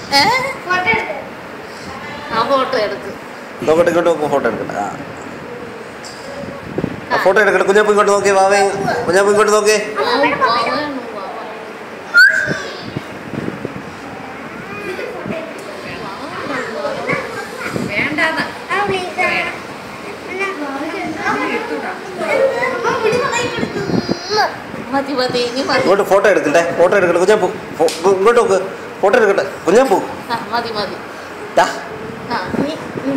ഏ ഫോട്ടോ എടുക്ക് ആ ഫോട്ടോ എടുക്ക് നോക്കട്ടെ ഇങ്ങോട്ട് നോക്കും ഫോട്ടോ എടുക്കട്ടെ ആ ഫോട്ടോ എടുക്കട്ടെ കുഞ്ഞപ്പ ഇങ്ങോട്ട് നോക്കിയേ വാവേ കുഞ്ഞപ്പ ഇങ്ങോട്ട് നോക്കിയേ ആ, വാവയാണ്, വാവ. വേണ്ടാന്ന് ആ പ്ലീസ് മതി മതി ഇനി മതി ഇങ്ങോട്ട് ഫോട്ടോ എടുക്കട്ടെ ഫോട്ടോ എടുക്കട്ടെ കുഞ്ഞപ്പൂ ഫോ- ഇങ്ങോട്ട് നോക്ക് ഫോട്ടോ എടുക്കട്ടെ കുഞ്ഞപ്പൂ ആ മതി മതി ദാ ആ നീ നീ.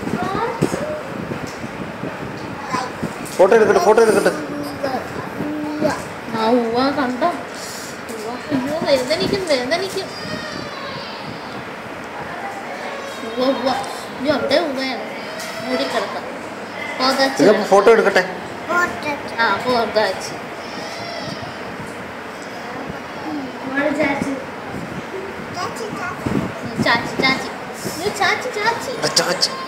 ഫോട്ടോ എടുക്കട്ടെ ഫോട്ടോ എടുക്കട്ടെ ആ ഉവ്വ കണ്ടോ ഉവ്വ അയ്യോ വേദനിക്കും വേദനിക്കും ഉവ്വ ഉവ്വ ഇനി അവിടെ ഉവ്വയാണ് മൂടിക്കിടക്കാം പോതാച്ച് കുഞ്ഞപ്പൂ ഫോട്ടോ എടുക്കട്ടെ ആ പോതാച്ച് ചാച്ചി ചാച്ചി അയ്യോ, ചാച്ചി ചാച്ചി അച്ഛാ, അച്ഛാ.